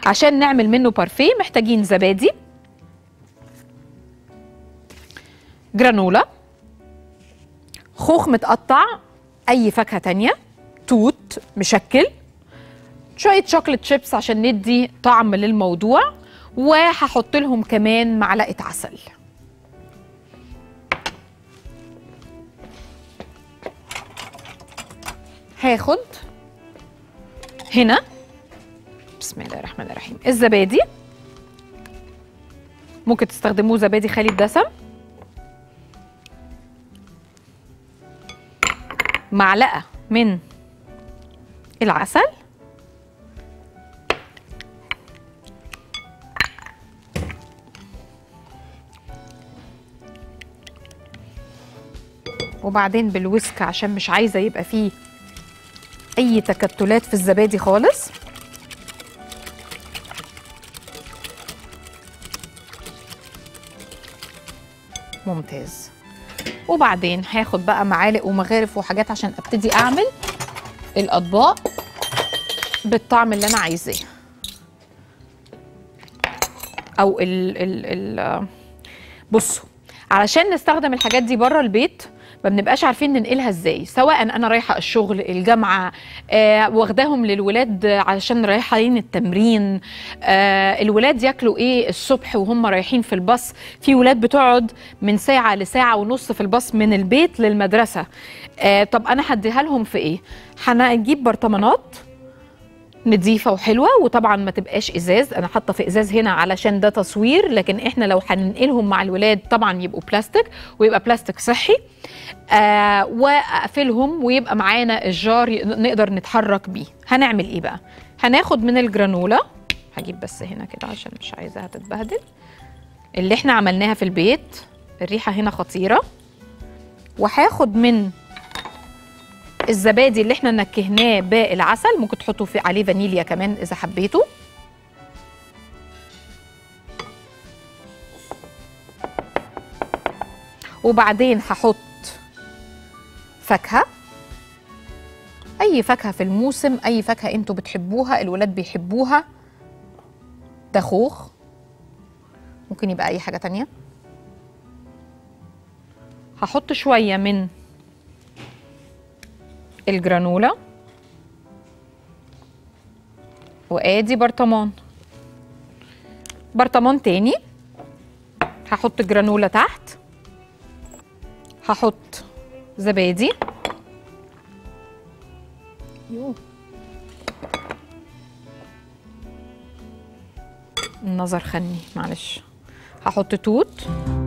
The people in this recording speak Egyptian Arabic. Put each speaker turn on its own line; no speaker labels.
عشان نعمل منه بارفيه محتاجين زبادي جرانولا خوخ متقطع اي فاكهه تانية توت مشكل شويه شوكليت شيبس عشان ندي طعم للموضوع وهحط لهم كمان معلقه عسل هاخد هنا بسم الله الرحمن الرحيم الزبادي ممكن تستخدموه زبادي خالي الدسم معلقه من العسل وبعدين بالويسك عشان مش عايزه يبقى فيه اي تكتلات في الزبادي خالص ممتاز وبعدين هاخد بقى معالق ومغارف وحاجات عشان ابتدي اعمل الاطباق بالطعم اللي انا عايزاه او ال ال ال بصوا علشان نستخدم الحاجات دي بره البيت ما بنبقاش عارفين ننقلها ازاي سواء انا رايحه الشغل الجامعه آه واخداهم للولاد علشان رايحين التمرين آه الولاد ياكلوا ايه الصبح وهم رايحين في الباص في ولاد بتقعد من ساعه لساعه ونص في الباص من البيت للمدرسه آه طب انا هديها لهم في ايه هنجيب برطمانات نظيفه وحلوه وطبعا ما تبقاش ازاز انا حاطه في ازاز هنا علشان ده تصوير لكن احنا لو هننقلهم مع الولاد طبعا يبقوا بلاستيك ويبقى بلاستيك صحي آه واقفلهم ويبقى معانا الجار ي- نقدر نتحرك بيه هنعمل ايه بقى هناخد من الجرانولا هجيب بس هنا كده عشان مش عايزاها تتبهدل اللي احنا عملناها في البيت الريحه هنا خطيره وهاخد من الزبادي اللي احنا نكهناه بالعسل ممكن تحطوا في عليه فانيليا كمان اذا حبيتوا وبعدين هحط فاكهه اي فاكهه في الموسم اي فاكهه انتوا بتحبوها الولاد بيحبوها ده خوخ ممكن يبقى اي حاجه تانية هحط شويه من الجرانولا وادي برطمان برطمان تاني هحط جرانولا تحت هحط زبادي يو. النظر خني معلش هحط توت